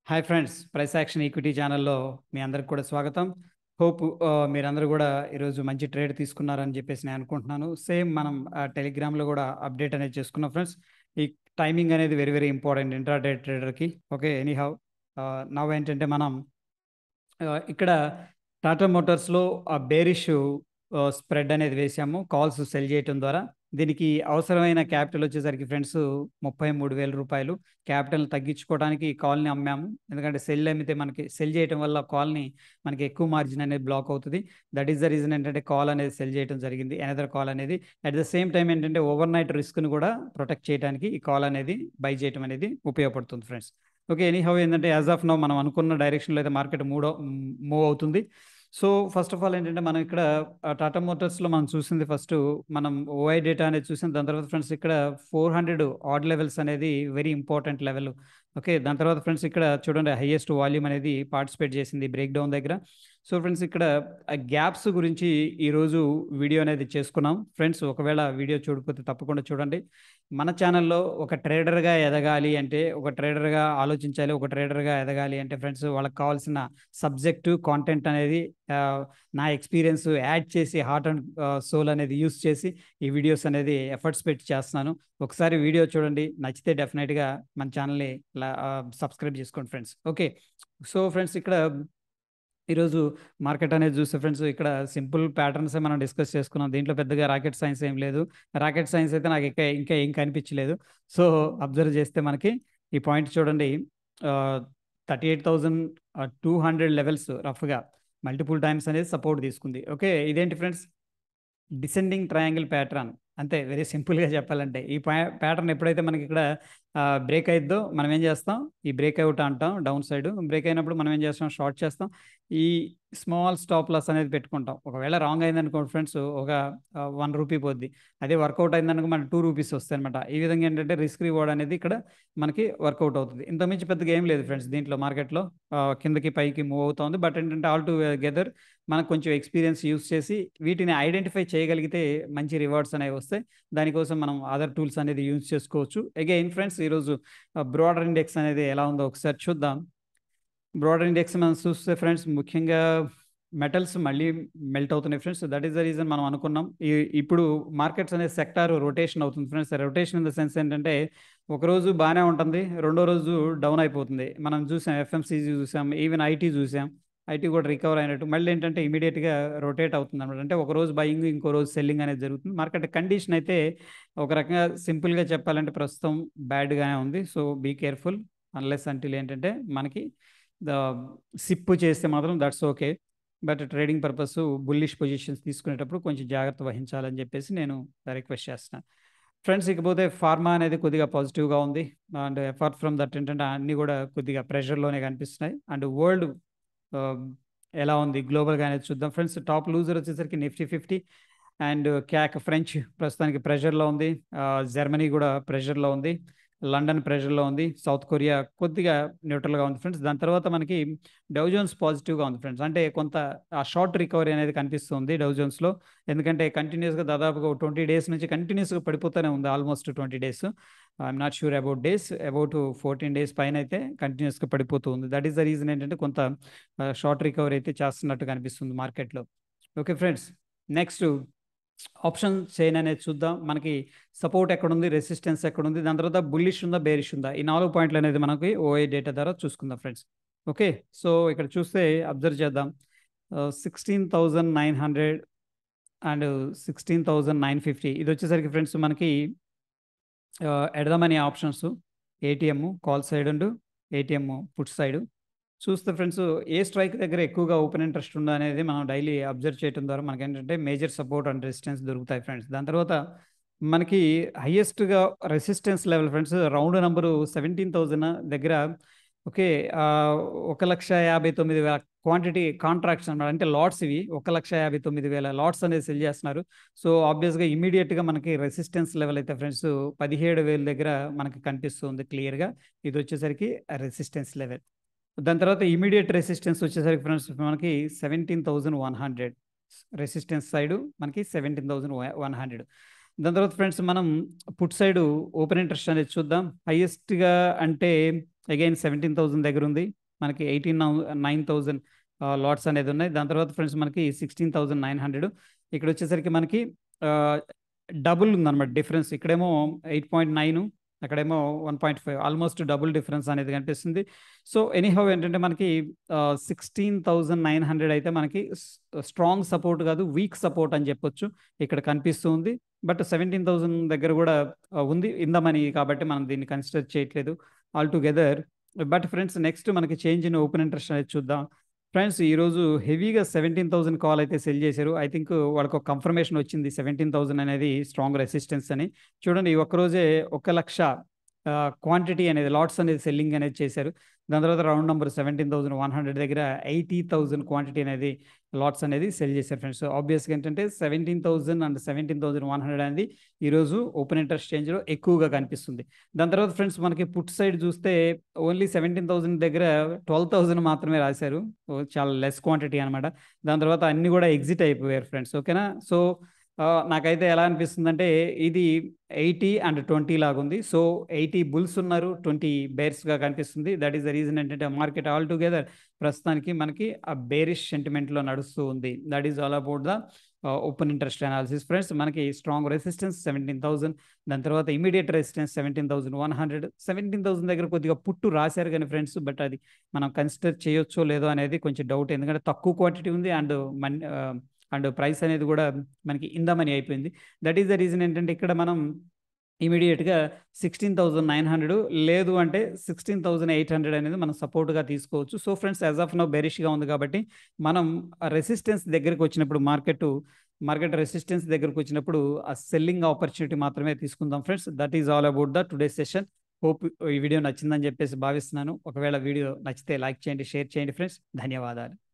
hi friends price action equity ఛానల్లో మీ అందరికి కూడా స్వాగతం హోప్ మీరందరూ కూడా ఈరోజు మంచి ట్రేడ్ తీసుకున్నారని చెప్పేసి నేను అనుకుంటున్నాను సేమ్ మనం టెలిగ్రామ్లో కూడా అప్డేట్ అనేది చేసుకున్నాం ఫ్రెండ్స్ ఈ టైమింగ్ అనేది వెరీ వెరీ ఇంపార్టెంట్ ఇంట్రాడే ట్రేడర్కి ఓకే ఎనీ హౌ నవ్ ఏంటంటే మనం ఆ, ఇక్కడ టాటా మోటార్స్లో ఆ బేరిష్ స్ప్రెడ్ అనేది వేసాము కాల్స్ సెల్ చేయటం ద్వారా దీనికి అవసరమైన క్యాపిటల్ వచ్చేసరికి ఫ్రెండ్స్ ముప్పై మూడు వేల రూపాయలు క్యాపిటల్ తగ్గించుకోవడానికి ఈ కాల్ని అమ్మాము ఎందుకంటే సెల్ అమ్మితే మనకి సెల్ చేయటం వల్ల కాల్ని మనకి ఎక్కువ మార్జిన్ అనేది బ్లాక్ అవుతుంది దట్ ఈస్ ద రీజన్ ఏంటంటే కాల్ అనేది సెల్ చేయడం జరిగింది అనదర్ కాల్ అనేది అట్ ద సేమ్ టైం ఏంటంటే ఓవర్ నైట్ రిస్క్ని కూడా ప్రొటెక్ట్ చేయడానికి ఈ కాల్ అనేది బై చేయడం అనేది ఉపయోగపడుతుంది ఫ్రెండ్స్ ఓకే ఎనీ హౌ ఏంటంటే యాజ్ ఆఫ్ నో మనం అనుకున్న డైరెక్షన్లో అయితే మార్కెట్ మూవ్ మూవ్ అవుతుంది సో ఫస్ట్ ఆఫ్ ఆల్ ఏంటంటే మనం ఇక్కడ టాటా మోటార్స్లో మనం చూసింది ఫస్ట్ మనం ఓఐ డేటా అనేది చూసిన దాని తర్వాత ఫ్రెండ్స్ ఇక్కడ ఫోర్ హండ్రెడ్ ఆడ్ లెవెల్స్ అనేది వెరీ ఇంపార్టెంట్ లెవెల్ ఓకే దాని తర్వాత ఫ్రెండ్స్ ఇక్కడ చూడండి హైయెస్ట్ వాల్యూమ్ అనేది పార్టిసిపేట్ చేసింది బ్రేక్ డౌన్ దగ్గర సో ఫ్రెండ్స్ ఇక్కడ గ్యాప్స్ గురించి ఈరోజు వీడియో అనేది చేసుకున్నాం ఫ్రెండ్స్ ఒకవేళ వీడియో చూడకపోతే తప్పకుండా చూడండి మన ఛానల్లో ఒక ట్రేడర్గా ఎదగాలి అంటే ఒక ట్రేడర్గా ఆలోచించాలి ఒక ట్రేడర్గా ఎదగాలి అంటే ఫ్రెండ్స్ వాళ్ళకి కావాల్సిన సబ్జెక్టు కాంటెంట్ అనేది ఆ, నా ఎక్స్పీరియన్స్ యాడ్ చేసి హార్ట్ అండ్ సోల్ అనేది యూస్ చేసి ఈ వీడియోస్ అనేది ఎఫర్ట్స్ పెట్టి చేస్తున్నాను ఒకసారి వీడియో చూడండి నచ్చితే డెఫినెట్గా మన ఛానల్ని సబ్స్క్రైబ్ చేసుకోండి ఫ్రెండ్స్ ఓకే సో ఫ్రెండ్స్ ఇక్కడ ఈరోజు మార్కెట్ అనేది చూస్తే ఫ్రెండ్స్ ఇక్కడ సింపుల్ ప్యాటర్న్స్ మనం డిస్కస్ చేసుకున్నాం దీంట్లో పెద్దగా రాకెట్ సైన్స్ ఏం లేదు రాకెట్ సైన్స్ అయితే నాకు ఇంకా ఇంకా ఏం కనిపించలేదు సో అబ్జర్వ్ చేస్తే మనకి ఈ పాయింట్ చూడండి thirty eight thousand two hundred levels రఫ్గా మల్టిపుల్ టైమ్స్ అనేది సపోర్ట్ తీసుకుంది ఓకే ఇదేంటి ఫ్రెండ్స్ డిసెండింగ్ ట్రయాంగిల్ ప్యాటర్న్ అంతే వెరీ సింపుల్గా చెప్పాలంటే ఈ ప్యాటర్న్ ఎప్పుడైతే మనకి ఇక్కడ బ్రేక్ అయిద్దో మనం ఏం చేస్తాం ఈ బ్రేక్ అవుట్ అంటాం డౌన్ సైడ్ బ్రేక్ అయినప్పుడు మనం ఏం చేస్తాం షార్ట్ చేస్తాం ఈ స్మాల్ స్టాప్ లాస్ అనేది పెట్టుకుంటాం ఒకవేళ రాంగ్ అయిందనుకోండి ఫ్రెండ్స్ ఒక వన్ రూపీ పోద్ది అదే వర్కౌట్ అయిందనుకో మనకి టూ రూపీస్ వస్తాయి అనమాట ఈ విధంగా ఏంటంటే రిస్క్ రివార్డ్ అనేది ఇక్కడ మనకి వర్కౌట్ అవుతుంది ఇంత మించి పెద్దగా ఏం లేదు ఫ్రెండ్స్ దీంట్లో మార్కెట్లో కిందకి పైకి మూవ్ అవుతుంది బట్ ఏంటంటే ఆల్ టుగెదర్ మనకు కొంచెం ఎక్స్పీరియన్స్ యూస్ చేసి వీటిని ఐడెంటిఫై చేయగలిగితే మంచి రివార్డ్స్ అనేవి వస్తాయి దానికోసం మనం అదర్ టూల్స్ అనేది యూజ్ చేసుకోవచ్చు అగైన్ ఫ్రెండ్స్ ఈరోజు బ్రాడర్ ఇండెక్స్ అనేది ఎలా ఉందో ఒకసారి చూద్దాం బ్రాడర్ ఇండెక్స్ మనం చూస్తే ఫ్రెండ్స్ ముఖ్యంగా మెటల్స్ మళ్ళీ మెల్ట్ అవుతున్నాయి friends that is the reason మనం అనుకున్నాం ఈ ఇప్పుడు మార్కెట్స్ అనే సెక్టార్ రొటేషన్ అవుతుంది friends rotation in the sense ఏంటంటే ఒక రోజు బాగానే ఉంటుంది రెండో రోజు డౌన్ అయిపోతుంది మనం చూసాం ఎఫ్ఎంసీజీ చూసాం ఈవెన్ ఐటీ చూసాం ఐటీ కూడా రికవర్ అయినట్టు మళ్ళీ ఏంటంటే ఇమీడియట్గా రొటేట్ అవుతుంది అనమాట అంటే ఒక రోజు బయింగ్ ఇంకో రోజు సెల్లింగ్ అనేది జరుగుతుంది మార్కెట్ కండిషన్ అయితే ఒక రకంగా సింపుల్గా చెప్పాలంటే ప్రస్తుతం బ్యాడ్గానే ఉంది so be careful unless until ఏంటంటే మనకి ద సిప్ చేస్తే మాత్రం that's okay but trading purpose bullish positions తీసుకునేటప్పుడు కొంచెం జాగ్రత్త వహించాలని చెప్పేసి నేను రిక్వెస్ట్ చేస్తున్నాను ఫ్రెండ్స్ ఇకపోతే ఫార్మా అనేది కొద్దిగా పాజిటివ్గా ఉంది అండ్ అపార్ట్ ఫ్రమ్ దట్ ఏంటంటే అన్నీ కూడా కొద్దిగా ప్రెషర్లోనే కనిపిస్తున్నాయి అండ్ వరల్డ్ ఎలా ఉంది గ్లోబల్గా అనేది చూద్దాం ఫ్రెండ్స్ టాప్ లూజర్ వచ్చేసరికి Nifty fifty and CAC French ప్రస్తుతానికి ప్రెషర్లో ఉంది జర్మనీ కూడా ప్రెషర్లో ఉంది లండన్ ప్రెషర్లో ఉంది సౌత్ కొరియా కొద్దిగా న్యూట్రల్గా ఉంది ఫ్రెండ్స్ దాని తర్వాత మనకి డౌజోన్స్ పాజిటివ్గా ఉంది ఫ్రెండ్స్ అంటే కొంత ఆ షార్ట్ రికవరీ అనేది కనిపిస్తుంది డౌజోన్స్లో ఎందుకంటే కంటిన్యూస్గా దాదాపుగా ట్వంటీ డేస్ నుంచి కంటిన్యూస్గా పడిపోతూనే ఉంది almost twenty days I'm not sure about days about fourteen days పైన అయితే కంటిన్యూస్గా పడిపోతూ ఉంది దట్ ఈస్ ద రీజన్ ఏంటంటే కొంత షార్ట్ రికవరీ అయితే చేస్తున్నట్టు కనిపిస్తుంది మార్కెట్లో okay friends next option chain అనేది చూద్దాం మనకి సపోర్ట్ ఎక్కడ ఉంది రెసిస్టెన్స్ ఎక్కడ ఉంది దాని తర్వాత బుల్లిష్ ఉందా బేరిష్ ఉందా ఈ నాలుగు పాయింట్లు అనేది మనకి ఓఐ డేటా ద్వారా చూసుకుందాం ఫ్రెండ్స్ ఓకే సో ఇక్కడ చూస్తే అబ్జర్వ్ చేద్దాం sixteen thousand nine hundred and sixteen thousand nine fifty ఇది వచ్చేసరికి ఫ్రెండ్స్ మనకి ఎడదామని options ATM call side and ATM put side చూస్తే ఫ్రెండ్స్ ఏ స్ట్రైక్ దగ్గర ఎక్కువగా ఓపెన్ ఇంట్రెస్ట్ ఉందో అనేది మనం డైలీ అబ్జర్వ్ చేయడం ద్వారా మనకి ఏంటంటే మేజర్ సపోర్ట్ అండ్ రెసిస్టెన్స్ దొరుకుతాయి ఫ్రెండ్స్ దాని తర్వాత మనకి హయ్యెస్ట్గా resistance level friends round number seventeen thousand దగ్గర ఓకే ఒక లక్ష యాభై తొమ్మిది వేల క్వాంటిటీ కాంట్రాక్ట్స్ అనమాట అంటే లాట్స్ ఇవి ఒక లక్ష యాభై తొమ్మిది వేల లాట్స్ అనేది సెల్ చేస్తున్నారు సో ఆబ్వియస్గా ఇమీడియట్గా మనకి రెసిస్టెన్స్ లెవెల్ అయితే ఫ్రెండ్స్ పదిహేడు వేల దగ్గర మనకి కనిపిస్తుంది క్లియర్గా ఇది వచ్చేసరికి రెసిస్టెన్స్ లెవెల్ దాని తర్వాత ఇమీడియట్ రెసిస్టెన్స్ వచ్చేసరికి ఫ్రెండ్స్ మనకి seventeen thousand one hundred resistance side మనకి సెవెంటీన్ థౌజండ్ వన్ హండ్రెడ్ దాని తర్వాత ఫ్రెండ్స్ మనం పుట్ సైడ్ ఓపెన్ ఇంట్రెస్ట్ అనేది చూద్దాం హైయెస్ట్గా అంటే అగైన్ సెవెంటీన్ థౌసండ్ దగ్గర ఉంది మనకి ఎయిటీన్ నైన్ థౌజండ్ లాట్స్ అనేది ఉన్నాయి దాని తర్వాత ఫ్రెండ్స్ మనకి సిక్స్టీన్ థౌసండ్ నైన్ హండ్రెడ్ ఇక్కడ వచ్చేసరికి మనకి డబుల్ ఉందన్నమాట డిఫరెన్స్ ఇక్కడేమో ఎయిట్ పాయింట్ నైన్ అక్కడేమో one point five almost double difference అనేది కనిపిస్తుంది సో ఎనీహౌ ఏంటంటే మనకి సిక్స్టీన్ థౌజండ్ నైన్ హండ్రెడ్ అయితే మనకి స్ట్రాంగ్ సపోర్ట్ కాదు వీక్ సపోర్ట్ అని చెప్పొచ్చు ఇక్కడ కనిపిస్తుంది బట్ సెవెంటీన్ థౌజండ్ దగ్గర కూడా ఉంది ఇందమని కాబట్టి మనం దీన్ని కన్సిడర్ చేయట్లేదు all together but friends next మనకి చేంజ్ ఇన్ ఓపెన్ ఇంట్రెస్ట్ అనేది చూద్దాం ఫ్రెండ్స్ ఈరోజు హెవీగా సెవెంటీన్ థౌసండ్ కాల్ అయితే సెల్ చేశారు ఐ థింక్ వాళ్ళకి ఒక కన్ఫర్మేషన్ వచ్చింది సెవెంటీన్ థౌసండ్ అనేది స్ట్రాంగ్ రెసిస్టెన్స్ అని చూడండి ఈ ఒక్కరోజే ఒక లక్ష క్వాంటిటీ అనేది లాట్స్ అనేది సెల్లింగ్ అనేది చేశారు దాని తర్వాత round number seventeen thousand one hundred దగ్గర ఎయిటీ థౌసండ్ క్వాంటిటీ అనేది లాట్స్ అనేది సెల్ చేశారు ఫ్రెండ్స్ ఆబ్వియస్గా ఏంటంటే seventeen thousand and seventeen thousand one hundred అనేది ఈరోజు ఓపెన్ ఇంట్రెస్ట్ చేంజ్లో ఎక్కువగా కనిపిస్తుంది దాని తర్వాత ఫ్రెండ్స్ మనకి పుట్ సైడ్ చూస్తే ఓన్లీ సెవెంటీన్ థౌసండ్ దగ్గర ట్వెల్వ్ థౌసండ్ మాత్రమే రాశారు చాలా లెస్ క్వాంటిటీ అనమాట దాని తర్వాత అన్ని కూడా ఎగ్జిట్ అయిపోయారు ఫ్రెండ్స్ ఓకేనా సో నాకైతే ఎలా అనిపిస్తుంది అంటే ఇది ఎయిటీ అండ్ ట్వంటీ లాగా ఉంది సో ఎయిటీ బుల్స్ ఉన్నారు ట్వంటీ బేర్స్గా కనిపిస్తుంది దట్ ఈస్ ద రీజన్ ఏంటంటే మార్కెట్ ఆల్ టుగెదర్ ప్రస్తుతానికి మనకి ఆ బేరిష్ సెంటిమెంట్లో నడుస్తూ ఉంది that is all about the open interest analysis friends మనకి స్ట్రాంగ్ రెసిస్టెన్స్ సెవెంటీన్ థౌసండ్ దాని తర్వాత immediate resistance seventeen thousand one hundred seventeen thousand దగ్గర కొద్దిగా పుట్టు రాశారు కానీ ఫ్రెండ్స్ బట్ అది మనం కన్సిడర్ చేయొచ్చో లేదో అనేది కొంచెం డౌట్ ఎందుకంటే తక్కువ క్వాంటిటీ ఉంది అండ్ మన్ అండ్ ప్రైస్ అనేది కూడా మనకి ఇందమని అయిపోయింది దట్ ఈస్ ద రీజన్ ఏంటంటే ఇక్కడ మనం ఇమీడియట్గా సిక్స్టీన్ థౌజండ్ నైన్ హండ్రెడ్ లేదు అంటే సిక్స్టీన్ థౌజండ్ ఎయిట్ హండ్రెడ్ అనేది మనం సపోర్ట్గా తీసుకోవచ్చు so friends as of now బెరిష్గా ఉంది కాబట్టి మనం రెసిస్టెన్స్ దగ్గరికి వచ్చినప్పుడు మార్కెట్ మార్కెట్ రెసిస్టెన్స్ దగ్గరకు వచ్చినప్పుడు ఆ సెల్లింగ్ ఆపర్చునిటీ మాత్రమే తీసుకుందాం friends that is all about the today session hope ఈ వీడియో నచ్చిందని చెప్పేసి భావిస్తున్నాను ఒకవేళ వీడియో నచ్చితే లైక్ చేయండి షేర్ చేయండి ఫ్రెండ్స్ ధన్యవాదాలు